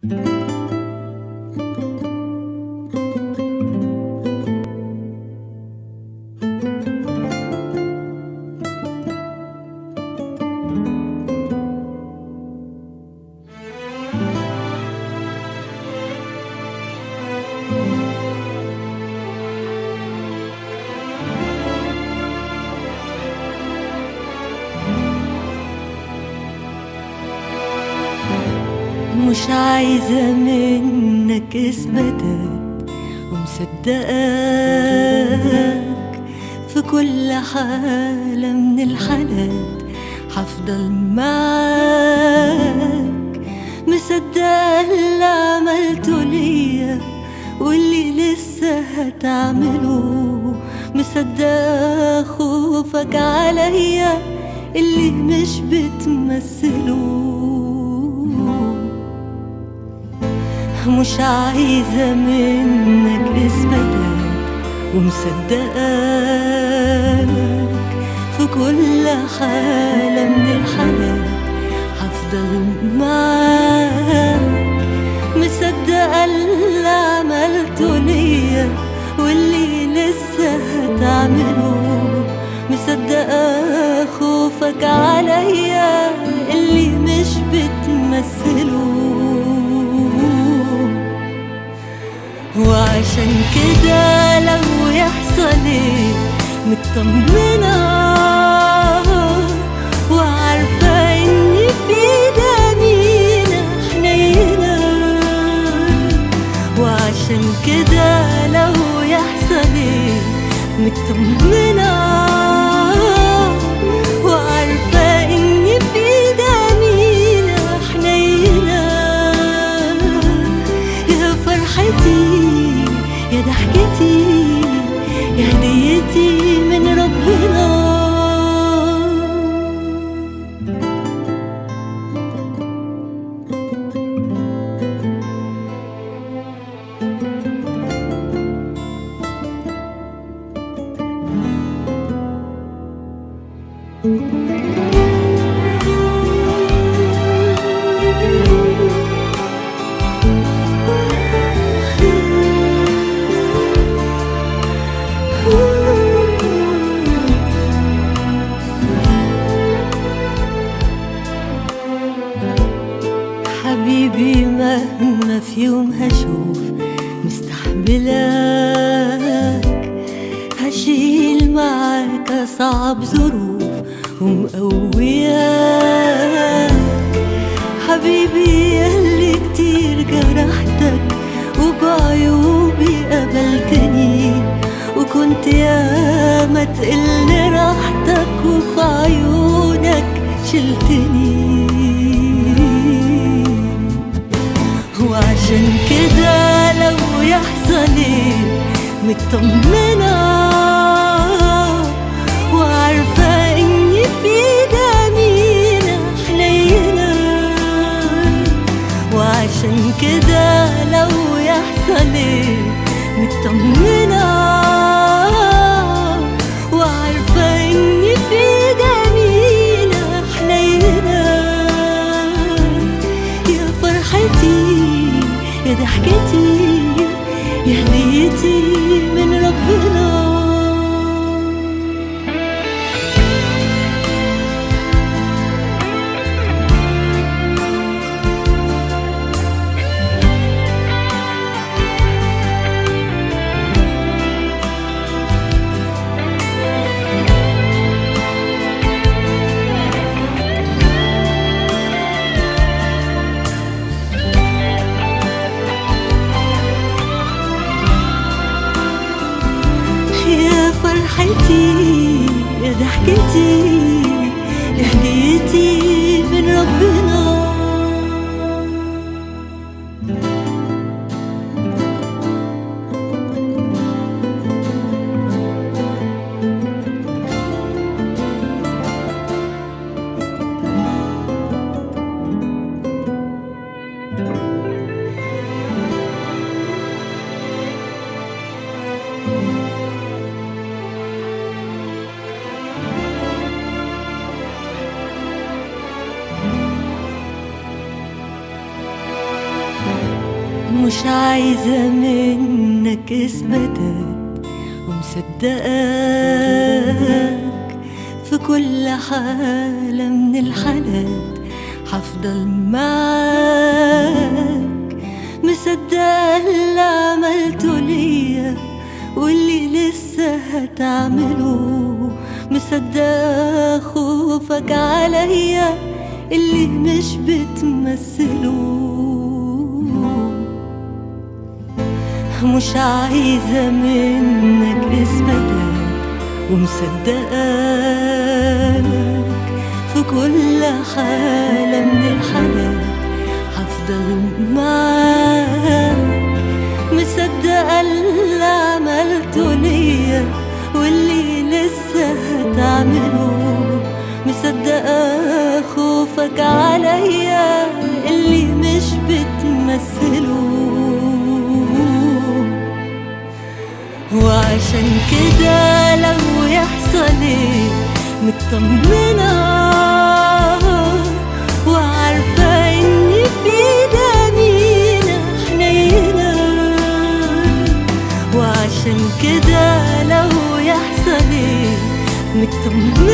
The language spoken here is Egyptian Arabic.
مش عايزة منك اثباتات ومصدقاك في كل حالة من الحالات حفضل معاك مصدقة اللي عملته ليا واللي لسه هتعمله مصدقة خوفك عليا اللي مش بتمثله مش عايزة منك إثباتات ومصدقاك في كل حالة من الحالات هفضل معاك مصدقة اللي عملته ليا واللي لسه هتعمله مصدقة خوفك عليا اللي مش بتمثله وعشان كده لو يحصل ايه مطمنة وعارفة ان في دمينا حنينة وعشان كده لو يحصل ايه مطمنة وعارفة ان في دمينا حنينة يا فرحتي يا ضحكتي يا هديتي من ربنا حبيبي مهما في يوم هشوف مستحملك هشيل معاك أصعب ظروف ومقوياك حبيبي ياللي كتير جرحتك وبعيوبي قبلتني وكنت ياما تقلني راحتك وفي عيونك شلتني وعشان كده لو يحصل ايه مطمنة وعارفة ان في دمينا حنينة وعشان كده لو يحصل ايه مطمنة وعارفة ان في دمينا حنينة يا فرحتي يا ضحكتي يا هديتي من ربنا يا فرحتي يا ضحكتي يا هديتي من ربنا مش عايزة منك اثباتات ومصدقاك في كل حالة من الحالات حفضل معاك مصدقة اللي عملته ليا واللي لسه هتعمله مصدقة خوفك عليا اللي مش بتمثله مش عايزة منك إثباتات ومصدقاك في كل حالة من الحالات هفضل معاك مصدقة اللي عملته ليا واللي لسه هتعمله مصدقة خوفك عليا اللي مش بتمثله وعشان كده لو يحصل ايه مطمنة وعارفة ان في دمينا حنينة وعشان كده لو يحصل ايه مطمنة